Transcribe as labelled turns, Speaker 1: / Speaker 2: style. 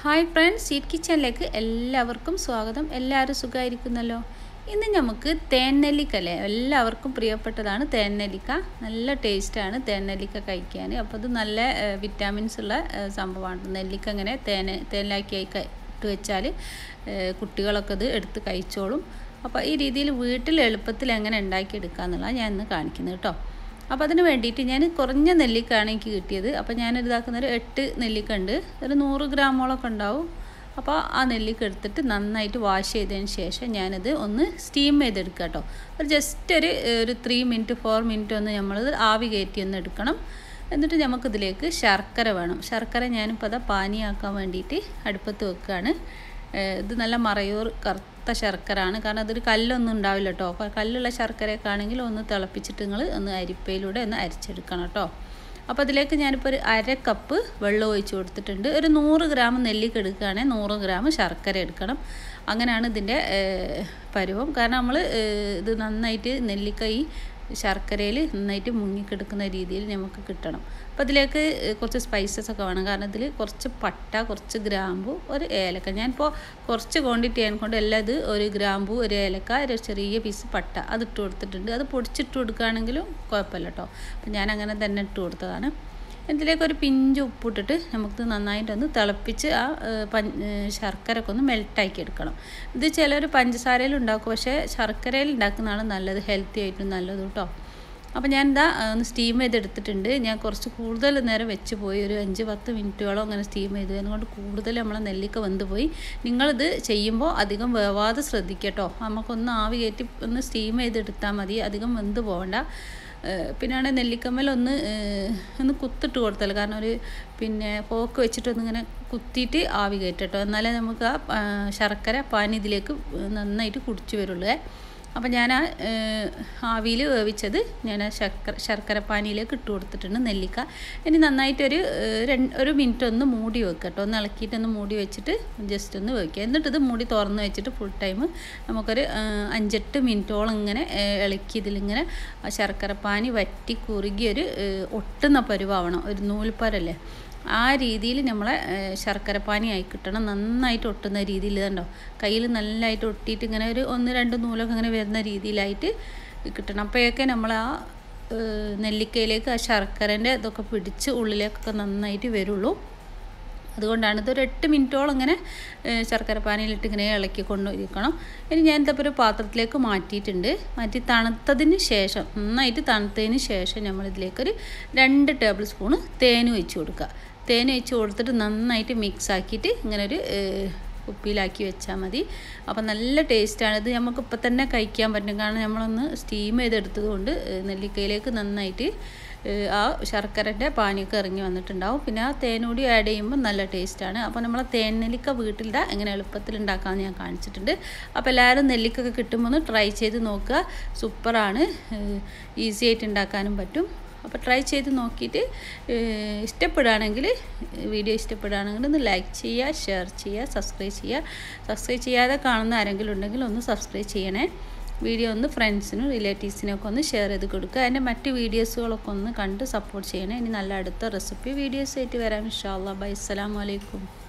Speaker 1: hi friends seat കിച്ചണിലേക്ക് എല്ലാവർക്കും സ്വാഗതം എല്ലാവരും സുഖമായിരിക്കുന്നല്ലോ ഇന്ന് നമുക്ക് തേൻനെല്ലിക്കല്ലേ എല്ലാവർക്കും പ്രിയപ്പെട്ടതാണ് തേൻനെല്ലിക്ക നല്ല ടേസ്റ്റാണ് തേൻനെല്ലിക്ക കഴിക്കാൻ അപ്പോൾ ഇത് നല്ല വിറ്റാമിൻസ് ഉള്ള ഏഹ്, സംഭവമാണ് നെല്ലിക്ക ഇങ്ങനെ തേൻ തേനിലാക്കി ക- ഇട്ട് വെച്ചാൽ ഏഹ്, കുട്ടികളൊക്കെ ഇത് എടുത്ത് കഴിച്ചോളും അപ്പോൾ ഈ രീതിയിൽ വീട്ടിൽ എളുപ്പത്തിൽ എങ്ങനെ ഉണ്ടാക്കിയെടുക്കുക ഞാൻ ഇന്ന് കാണിക്കുന്നത് കേട്ടോ അപ്പോൾ അതിന് വേണ്ടിയിട്ട് ഞാൻ കുറഞ്ഞ നെല്ലിക്കാണ് എനിക്ക് കിട്ടിയത് അപ്പോൾ ഞാൻ ഇതാക്കുന്ന ഒരു എട്ട് നെല്ലിക്ക ഉണ്ട് ഒരു നൂറ് ഗ്രാമോളൊക്കെ ഉണ്ടാവും അപ്പോൾ ആ നെല്ലിക്ക എടുത്തിട്ട് നന്നായിട്ട് വാഷ് ചെയ്തതിന് ശേഷം ഞാനിത് ഒന്ന് സ്റ്റീം ചെയ്തെടുക്കുക കേട്ടോ ഒരു ജസ്റ്റ് ഒരു ഒരു ത്രീ മിനിറ്റ് ഫോർ മിനിറ്റ് ഒന്ന് നമ്മളിത് ആവി കയറ്റി ഒന്ന് എടുക്കണം എന്നിട്ട് നമുക്കിതിലേക്ക് ശർക്കര വേണം ശർക്കര ഞാനിപ്പോൾ അതാ പാനിയാക്കാൻ വേണ്ടിയിട്ട് അടുപ്പത്ത് വെക്കുകയാണ് ഏഹ് ഇത് നല്ല മറയൂർ കറുത്ത ശർക്കരയാണ് കാരണം അതൊരു കല്ലൊന്നും ഉണ്ടാവില്ല കേട്ടോ അപ്പോൾ കല്ലുള്ള ശർക്കരയൊക്കെ ആണെങ്കിൽ ഒന്ന് തിളപ്പിച്ചിട്ട് നിങ്ങൾ ഒന്ന് അരിപ്പയിലൂടെ ഒന്ന് അരിച്ചെടുക്കണം കേട്ടോ അപ്പോൾ അതിലേക്ക് ഞാനിപ്പോൾ ഒരു അര കപ്പ് വെള്ളം ഒഴിച്ച് കൊടുത്തിട്ടുണ്ട് ഒരു നൂറ് ഗ്രാം നെല്ലിക്ക എടുക്കുകയാണെങ്കിൽ നൂറ് ഗ്രാം ശർക്കര എടുക്കണം അങ്ങനെയാണ് ഇതിൻ്റെ ഏഹ്, പരുവം കാരണം നമ്മൾ ഇത് നന്നായിട്ട് നെല്ലിക്ക ഈ ശർക്കരയിൽ നന്നായിട്ട് മുങ്ങിക്കിടക്കുന്ന രീതിയിൽ നമുക്ക് കിട്ടണം അപ്പോൾ അതിലേക്ക് കുറച്ച് സ്പൈസസ് ഒക്കെ വേണം കാരണം ഇതിൽ കുറച്ച് പട്ട കുറച്ച് ഗ്രാമ്പു ഒരു ഏലക്ക ഞാനിപ്പോൾ കുറച്ച് ക്വാണ്ടിറ്റി ആയതുകൊണ്ട് എല്ലാം ഇത് ഒരു ഗ്രാമ്പു ഒരു ഏലക്ക ഒരു ചെറിയ പീസ് പട്ട അത് ഇട്ട് കൊടുത്തിട്ടുണ്ട് അത് പൊടിച്ചിട്ട് കൊടുക്കുകയാണെങ്കിലും കുഴപ്പമില്ല കേട്ടോ അപ്പം ഞാൻ അങ്ങനെ തന്നെ ഇട്ട് കൊടുത്തതാണ് ഇതിലേക്ക് ഒരു പിഞ്ച് ഉപ്പിട്ടിട്ട് നമുക്ക് നന്നായിട്ടൊന്ന് തിളപ്പിച്ച് ആ ഏഹ്, പഞ്ച ഏഹ്, ശർക്കര ഒക്കെ ഒന്ന് മെൽട്ടാക്കി എടുക്കണം ഇത് ചിലർ പഞ്ചസാരയിൽ ഉണ്ടാക്കും പക്ഷേ ശർക്കരയിൽ ഉണ്ടാക്കുന്നതാണ് നല്ലത് ഹെൽത്തി ആയിട്ടും നല്ലത് കേട്ടോ അപ്പോൾ ഞാൻ എന്താ ഒന്ന് സ്റ്റീം ചെയ്തെടുത്തിട്ടുണ്ട് ഞാൻ കുറച്ച് കൂടുതൽ നേരം വെച്ച് പോയി ഒരു അഞ്ച് പത്ത് മിനിറ്റോളം അങ്ങനെ സ്റ്റീം ചെയ്തു അതുകൊണ്ട് കൂടുതൽ നമ്മളെ നെല്ലിക്ക വെന്ത് പോയി നിങ്ങളിത് ചെയ്യുമ്പോൾ അധികം വേവാതെ ശ്രദ്ധിക്കട്ടോ നമുക്കൊന്ന് ആവി കയറ്റി ഒന്ന് സ്റ്റീം ചെയ്തെടുത്താൽ മതി അധികം വെന്ത് പോകണ്ട ഏഹ് പിന്നെയാണ് നെല്ലിക്കമ്മൽ ഒന്ന് ഏഹ് ഒന്ന് കുത്തിട്ട് കൊടുത്താൽ കാരണം ഒരു പിന്നെ പോക്ക് വെച്ചിട്ട് ഒന്നിങ്ങനെ കുത്തിയിട്ട് ആവി കയറ്റട്ടോ എന്നാലേ നമുക്ക് ആ ആ, ശർക്കര പാനി ഇതിലേക്ക് നന്നായിട്ട് കുടിച്ചു വരുള്ളൂ അപ്പോൾ ഞാൻ ആ ആവിയിൽ വേവിച്ചത് ഞാൻ ആ ശർക്കര ശർക്കര പാനിയിലേക്ക് ഇട്ട് കൊടുത്തിട്ടുണ്ട് നെല്ലിക്ക ഇനി നന്നായിട്ടൊരു ഏഹ്, രണ്ട് ഒരു മിനിറ്റ് ഒന്ന് മൂടി വെക്കുക കേട്ടോ ഒന്ന് ഇളക്കിയിട്ട് ഒന്ന് മൂടി വെച്ചിട്ട് ജസ്റ്റ് ഒന്ന് വേവിക്കുക എന്നിട്ട് ഇത് മൂടി തുറന്ന് വെച്ചിട്ട് ഫുൾ ടൈം നമുക്കൊരു ഏഹ്, അഞ്ചെട്ട് മിനിറ്റോളം ഇങ്ങനെ ഏഹ്, ഇളക്കി ഇതിലിങ്ങനെ ആ ശർക്കര പാനി വറ്റി കുറുകി ഒരു ഏഹ്, ഒട്ടുന്ന പരുവാവണം ഒരു നൂൽപ്പരല്ലേ ആ രീതിയിൽ നമ്മളെ ഏഹ്, ശർക്കര പാനി ആയി കിട്ടണം നന്നായിട്ട് ഒട്ടുന്ന രീതിയിൽ കണ്ടോ കയ്യിൽ നല്ലതായിട്ട് ഒട്ടിയിട്ട് ഇങ്ങനെ ഒരു ഒന്ന് രണ്ട് നൂലൊക്കെ ഇങ്ങനെ വരുന്ന രീതിയിലായിട്ട് കിട്ടണം അപ്പോഴൊക്കെ നമ്മൾ ആ ഏഹ്, നെല്ലിക്കയിലേക്ക് ആ ശർക്കരൻ്റെ ഇതൊക്കെ പിടിച്ച് ഉള്ളിലേക്കൊക്കെ നന്നായിട്ട് വരുള്ളൂ അതുകൊണ്ടാണ് ഇതൊരു എട്ട് മിനിറ്റോളം ഇങ്ങനെ ഏഹ്, ശർക്കര പാനിയിലിട്ട് ഇങ്ങനെ ഇളക്കി കൊണ്ടിരിക്കണം ഇനി ഞാൻ ഇതപ്പോൾ ഒരു പാത്രത്തിലേക്ക് മാറ്റിയിട്ടുണ്ട് മാറ്റി തണുത്തതിന് ശേഷം നന്നായിട്ട് തണുത്തതിന് ശേഷം നമ്മളിതിലേക്കൊരു രണ്ട് ടേബിൾ സ്പൂണ് തേൻ ഒഴിച്ച് കൊടുക്കുക തേൻ ഒഴിച്ച് കൊടുത്തിട്ട് നന്നായിട്ട് മിക്സ് ആക്കിയിട്ട് ഇങ്ങനെ ഒരു ഏഹ്, കുപ്പിയിലാക്കി വെച്ചാൽ മതി അപ്പം നല്ല ടേസ്റ്റാണ് ഇത് നമുക്ക് ഇപ്പം തന്നെ കഴിക്കാൻ പറ്റും കാരണം നമ്മളൊന്ന് സ്റ്റീം ചെയ്തെടുത്തത് കൊണ്ട് ഏഹ്, നെല്ലിക്കയിലേക്ക് നന്നായിട്ട് ഏഹ്, ആ ശർക്കരൻ്റെ പാനിയൊക്കെ ഇറങ്ങി വന്നിട്ടുണ്ടാവും പിന്നെ ആ തേനൂടി ആഡ് ചെയ്യുമ്പോൾ നല്ല ടേസ്റ്റാണ് അപ്പോൾ നമ്മൾ തേൻ നെല്ലിക്ക വീട്ടിലിടാ എങ്ങനെ എളുപ്പത്തിൽ ഉണ്ടാക്കാമെന്ന് ഞാൻ കാണിച്ചിട്ടുണ്ട് അപ്പോൾ എല്ലാവരും നെല്ലിക്കൊക്കെ കിട്ടുമ്പോൾ ഒന്ന് ട്രൈ ചെയ്ത് നോക്കുക സൂപ്പറാണ് ഈസി ആയിട്ട് ഉണ്ടാക്കാനും പറ്റും അപ്പോൾ ട്രൈ ചെയ്ത് നോക്കിയിട്ട് ഏഹ്, ഇഷ്ടപ്പെടുകയാണെങ്കിൽ വീഡിയോ ഇഷ്ടപ്പെടുകയാണെങ്കിൽ ഒന്ന് ലൈക്ക് ചെയ്യുക ഷെയർ ചെയ്യുക സബ്സ്ക്രൈബ് ചെയ്യുക സബ്സ്ക്രൈബ് ചെയ്യാതെ കാണുന്ന ആരെങ്കിലും ഉണ്ടെങ്കിൽ ഒന്ന് സബ്സ്ക്രൈബ് ചെയ്യണേ വീഡിയോ ഒന്ന് ഫ്രണ്ട്സിനും റിലേറ്റീവ്സിനൊക്കെ ഒന്ന് ഷെയർ ചെയ്ത് കൊടുക്കുക അതിൻ്റെ മറ്റ് വീഡിയോസുകളൊക്കെ ഒന്ന് കണ്ട് സപ്പോർട്ട് ചെയ്യണേ ഇനി നല്ല അടുത്ത റെസിപ്പി വീഡിയോസ് ആയിട്ട് വരാം ഇൻഷാല്ലാ ബൈ അസ്സലാമു അലൈക്കും